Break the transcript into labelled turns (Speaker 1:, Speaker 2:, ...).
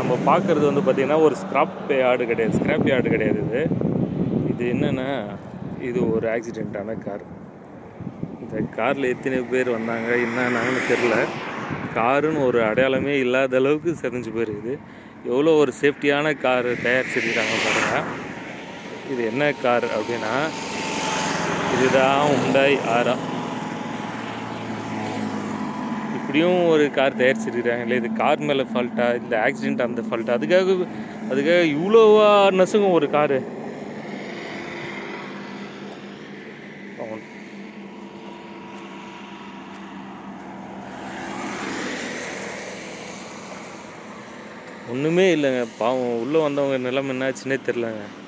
Speaker 1: நம்ம பார்க்குறது வந்து பார்த்திங்கன்னா ஒரு ஸ்க்ராப் யார்டு கிடையாது ஸ்க்ராப் யார்டு கிடையாது இது இது என்னென்னா இது ஒரு ஆக்சிடெண்ட்டான கார் இந்த காரில் எத்தனை பேர் வந்தாங்க என்னன்னாங்கன்னு தெரில காருன்னு ஒரு அடையாளமே இல்லாத அளவுக்கு செதஞ்சு போயிருக்குது எவ்வளோ ஒரு சேஃப்டியான கார் தயாரிச்சிருக்காங்க பாருங்க இது என்ன கார் அப்படின்னா இதுதான் உண்டாய் ஆரா இப்படியும் ஒரு கார் தயாரிச்சிருக்கிறாங்க இல்லை இது கார் மேலே ஃபால்ட்டா இந்த ஆக்சிடெண்ட் அந்த ஃபால்ட்டா அதுக்காக அதுக்காக இவ்வளோவா நசுங்கும் ஒரு காரு ஒன்றுமே இல்லைங்க பாவம் உள்ளே வந்தவங்க நிலைமை என்னாச்சுன்னே தெரிலங்க